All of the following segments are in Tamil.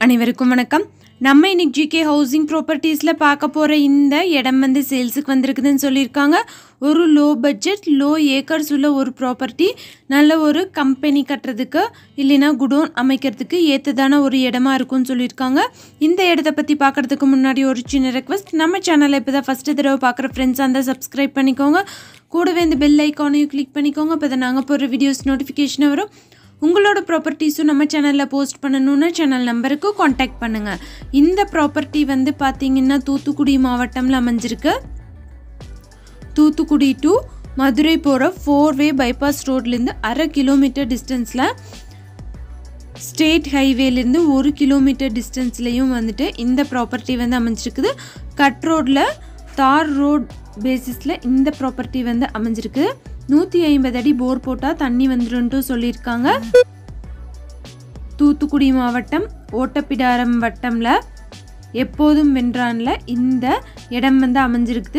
அனைவருக்கும் வணக்கம் நம்ம இன்னைக்கு ஜிகே ஹவுசிங் ப்ராப்பர்ட்டிஸில் பார்க்க போகிற இந்த இடம் வந்து சேல்ஸுக்கு வந்திருக்குதுன்னு சொல்லியிருக்காங்க ஒரு லோ பட்ஜெட் லோ ஏக்கர்ஸ் உள்ள ஒரு ப்ராப்பர்ட்டி நல்ல ஒரு கம்பெனி கட்டுறதுக்கு இல்லைன்னா குடோன் அமைக்கிறதுக்கு ஏற்றதான ஒரு இடமா இருக்கும்னு சொல்லியிருக்காங்க இந்த இடத்த பற்றி பார்க்குறதுக்கு முன்னாடி ஒரு சின்ன ரெக்வஸ்ட் நம்ம சேனலை இப்போ தான் ஃபஸ்ட்டு தடவை பார்க்குற ஃப்ரெண்ட்ஸ் அந்த சப்ஸ்கிரைப் பண்ணிக்கோங்க கூடவே இந்த பெல் ஐக்கானையும் கிளிக் பண்ணிக்கோங்க அப்போ தான் நாங்கள் போடுற வீடியோஸ் நோட்டிஃபிகேஷன் வரும் உங்களோட ப்ராப்பர்ட்டிஸும் நம்ம சேனலில் போஸ்ட் பண்ணணும்னு சேனல் நம்பருக்கு காண்டாக்ட் பண்ணுங்கள் இந்த ப்ராப்பர்ட்டி வந்து பார்த்தீங்கன்னா தூத்துக்குடி மாவட்டம்ல அமைஞ்சிருக்கு தூத்துக்குடி டு மதுரை போகிற ஃபோர் வே பைபாஸ் ரோட்லேருந்து அரை கிலோமீட்டர் டிஸ்டன்ஸில் ஸ்டேட் ஹைவேலேருந்து ஒரு கிலோமீட்டர் டிஸ்டன்ஸ்லேயும் வந்துட்டு இந்த ப்ராப்பர்ட்டி வந்து அமைஞ்சிருக்குது கட் ரோட்டில் தார் ரோட் பேசிஸில் இந்த ப்ராப்பர்ட்டி வந்து அமைஞ்சிருக்கு நூற்றி ஐம்பது அடி போர் போட்டால் தண்ணி வந்துருன்ட்டு சொல்லியிருக்காங்க தூத்துக்குடி மாவட்டம் ஓட்டப்பிடாரம் வட்டம்ல எப்போதும் வென்றான்ல இந்த இடம் வந்து அமைஞ்சிருக்குது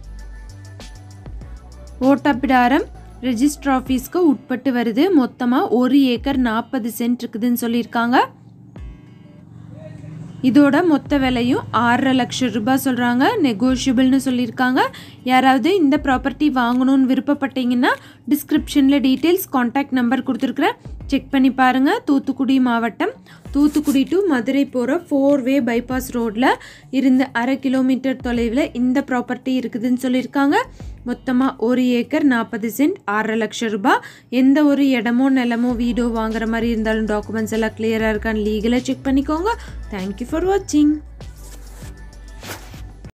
ஓட்டப்பிடாரம் ரெஜிஸ்டர் ஆஃபீஸ்க்கு உட்பட்டு வருது மொத்தமாக ஒரு ஏக்கர் நாற்பது சென்ட் இருக்குதுன்னு சொல்லியிருக்காங்க இதோட மொத்த விலையும் ஆறரை லட்சம் ரூபாய் சொல்கிறாங்க நெகோஷியபிள்னு சொல்லியிருக்காங்க யாராவது இந்த ப்ராப்பர்ட்டி வாங்கணும்னு விருப்பப்பட்டீங்கன்னா டிஸ்கிரிப்ஷனில் டீட்டெயில்ஸ் காண்டாக்ட் நம்பர் கொடுத்துருக்குறேன் செக் பண்ணி பாருங்கள் தூத்துக்குடி மாவட்டம் தூத்துக்குடி டு மதுரை போகிற ஃபோர் வே பைபாஸ் ரோட்டில் இருந்து அரை கிலோமீட்டர் தொலைவில் இந்த ப்ராப்பர்ட்டி இருக்குதுன்னு சொல்லியிருக்காங்க மொத்தமாக ஒரு ஏக்கர் நாற்பது சென்ட் ஆறரை லட்சம் ரூபாய் எந்த ஒரு இடமோ நிலமோ வீடோ வாங்குற மாதிரி இருந்தாலும் டாக்குமெண்ட்ஸ் எல்லாம் கிளியராக இருக்கான்னு லீகலாக செக் பண்ணிக்கோங்க தேங்க்யூ ஃபார் வாட்சிங்